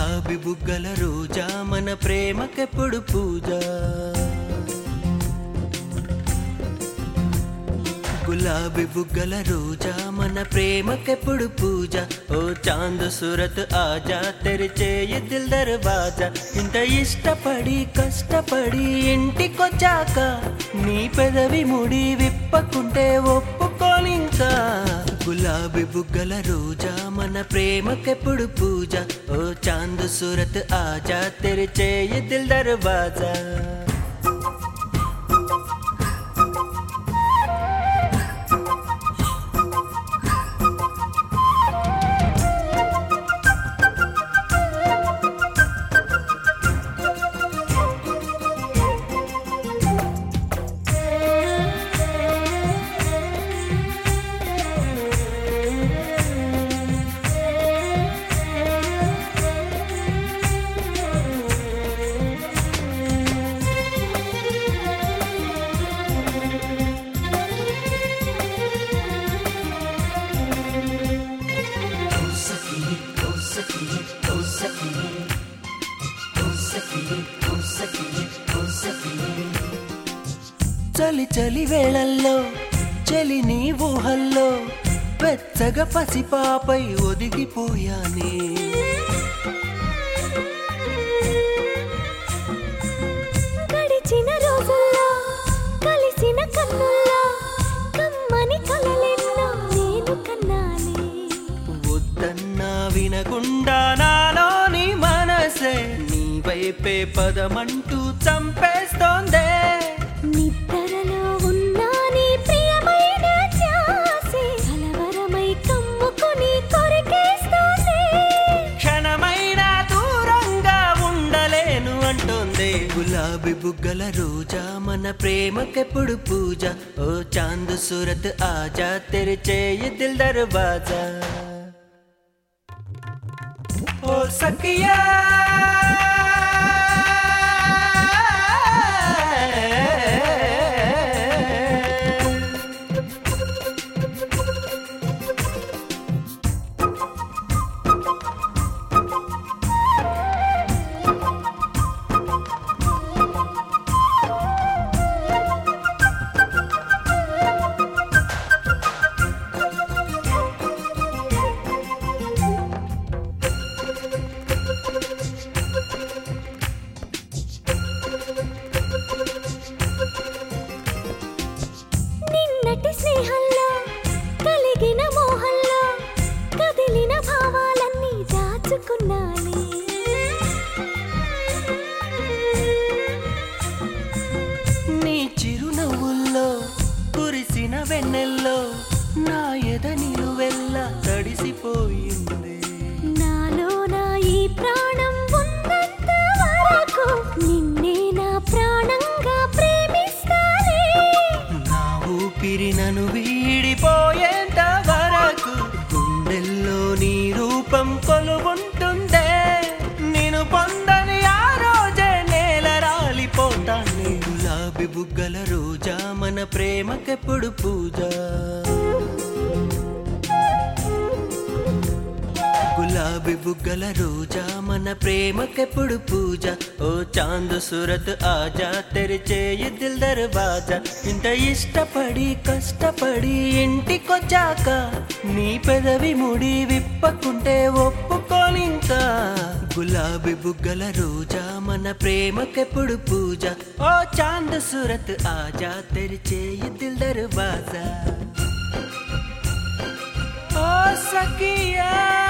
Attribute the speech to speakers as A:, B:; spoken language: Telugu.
A: గులాబీ బుగ్గల రోజా మన ప్రేమకెప్పుడు పూజ గులాబీ బుగ్గల రోజా మన ప్రేమకెప్పుడు పూజ ఓ చాంద్ సురత్ ఆజా తెరిచేయి దిల్ దర్వాజా ఇంత ఇష్టపడి కష్టపడి ఇంటికొచ్చాక నీ పెదవి ముడి విప్పకుంటే ఒప్పుకోనింకా గులాబీ బుగ్గల రోజా మన ప్రేమకెప్పుడు పూజ ఓ చాంద్ సురత్ ఆజా తెరిచేయి దిల్ దర్వాజా చలి చలి వేళల్లో చలి నీ ఊహల్లో వెచ్చగా పసిపాపై ఒదిగిపోయానే
B: గడిచిన రోజుల్లో కలిసిన కన్నుల్లో కమ్మని కలలెన్నో నేను కన్నానే
A: వద్దన్నా వినకుండా నాలోని మనసే నీ వైపే పదమంటూ చంపేస్తోందే
B: నిద్రలో ఉన్నా నీ ప్రియమైన ధ్యాసే కలవరమై కమ్ముకుని కొరికేస్తోంది
A: క్షణమైనా దూరంగా ఉండలేను అంటోందే గులాబీ బుగ్గల రోజా మన ప్రేమకెప్పుడు పూజ ఓ చాంద్ సురత్ ఆజా తెరిచేయి దిల్ దర్వాజా ఓ సఖియా
B: నిన్నటి స్నేహంలో కలిగిన మోహంలో కదిలిన భావాలన్నీ దాచుకున్నానే
A: నీ చిరునవ్వుల్లో కురిసిన వెన్నెల్లో నా ఎద నిలువెల్లా తడిసిపోయింది
B: నాలో నా ఈ ప్రాణం ఉన్నంత వరకు నిన్నే నా ప్రాణంగా ప్రేమిస్తానే
A: నా ఊపిరి నన్ను వీడిపోయేంత వరకు గుండెల్లో నీ రూపం కొలువుంటుందే నేను పొందని ఆ రోజే నేల రాలిపోతాను గులాబీ బుగ్గల రోజా మన ప్రేమకెప్పుడు పూజ గులాబీ బుగ్గల రోజా మన ప్రేమకెప్పుడు పూజ ఓ చాంద్ సురత్ ఆజా తెరిచేయి దిల్ దర్వాజా ఇంత ఇష్టపడి కష్టపడి ఇంటికొచ్చాక నీ పెదవి ముడి విప్పకుంటే ఒప్పుకోనింకా గులాబీ బుగ్గల రోజా మన ప్రేమకెప్పుడు పూజ ఓ చాంద్ సురత్ ఆజా తెరిచేయి దిల్ దర్వాజా ఓ సఖియా